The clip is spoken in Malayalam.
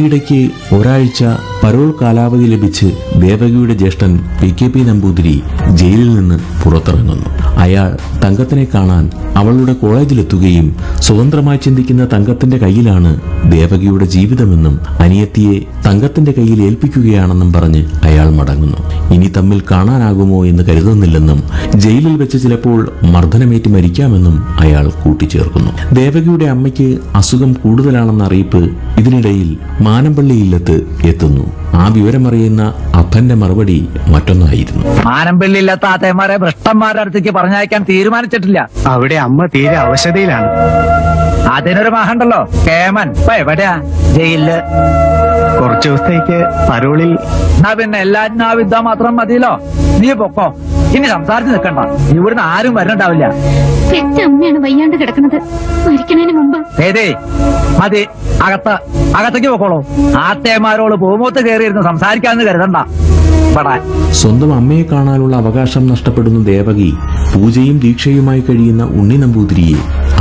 ഈയിടയ്ക്ക് ഒരാഴ്ച പരോൾ കാലാവധി ലഭിച്ച് ദേവകിയുടെ ജ്യേഷ്ഠൻ പി കെ പി നമ്പൂതിരി ജയിലിൽ നിന്ന് പുറത്തിറങ്ങുന്നു അയാൾ തങ്കത്തിനെ കാണാൻ അവളുടെ കോളേജിലെത്തുകയും സ്വതന്ത്രമായി ചിന്തിക്കുന്ന തങ്കത്തിന്റെ കയ്യിലാണ് ദേവകിയുടെ ജീവിതമെന്നും അനിയത്തിയെ തങ്കത്തിന്റെ കയ്യിൽ ഏൽപ്പിക്കുകയാണെന്നും പറഞ്ഞ് അയാൾ മടങ്ങുന്നു ഇനി തമ്മിൽ കാണാനാകുമോ എന്ന് കരുതുന്നില്ലെന്നും ജയിലിൽ വെച്ച് ചിലപ്പോൾ മർദ്ദനമേറ്റ് മരിക്കാമെന്നും അയാൾ കൂട്ടിച്ചേർക്കുന്നു ദേവകിയുടെ അമ്മയ്ക്ക് അസുഖം കൂടുതലാണെന്ന അറിയിപ്പ് ഇതിനിടയിൽ മാനമ്പള്ളി ഇല്ലത്ത് എത്തുന്നു ആ വിവരമറിയുന്ന അപ്പന്റെ മറുപടി മറ്റൊന്നായിരുന്നു മാനമ്പള്ളിയില്ലാത്ത ആത്തയന്മാരെ ഭ്രഷ്ടന്മാരുടെ അടുത്തേക്ക് പറഞ്ഞയക്കാൻ തീരുമാനിച്ചിട്ടില്ല അവിടെ അമ്മ തീരെ അവശതയിലാണ് അതിനൊരു മഹണ്ടല്ലോ കേമൻ ഇപ്പൊ എവിടെയാ ജയിലില് കുറച്ചു ദിവസത്തേക്ക് പരോളിൽ എന്നാ പിന്നെ എല്ലാറ്റിനും ആ വിദ്യ മാത്രം മതിയല്ലോ നീ പൊക്കോ ഇനി സംസാരിച്ച് നിൽക്കണ്ട ഇവിടുന്ന് ആരും വരണ്ടാവില്ല പെറ്റ അമ്മയാണ് വയ്യാണ്ട് കിടക്കുന്നത് മരിക്കണതിന് മുമ്പ് ഏതേ മതി അകത്ത് അകത്തേക്ക് പൊക്കോളൂ ആത്തേമാരോട് പൂമൂത്ത് കയറിയിരുന്ന് സംസാരിക്കാന്ന് കരുതണ്ട ഇവിടെ സ്വന്തം അമ്മയെ കാണാനുള്ള അവകാശം നഷ്ടപ്പെടുന്ന ദേവകി പൂജയും ദീക്ഷയുമായി കഴിയുന്ന ഉണ്ണി നമ്പൂതിരിയെ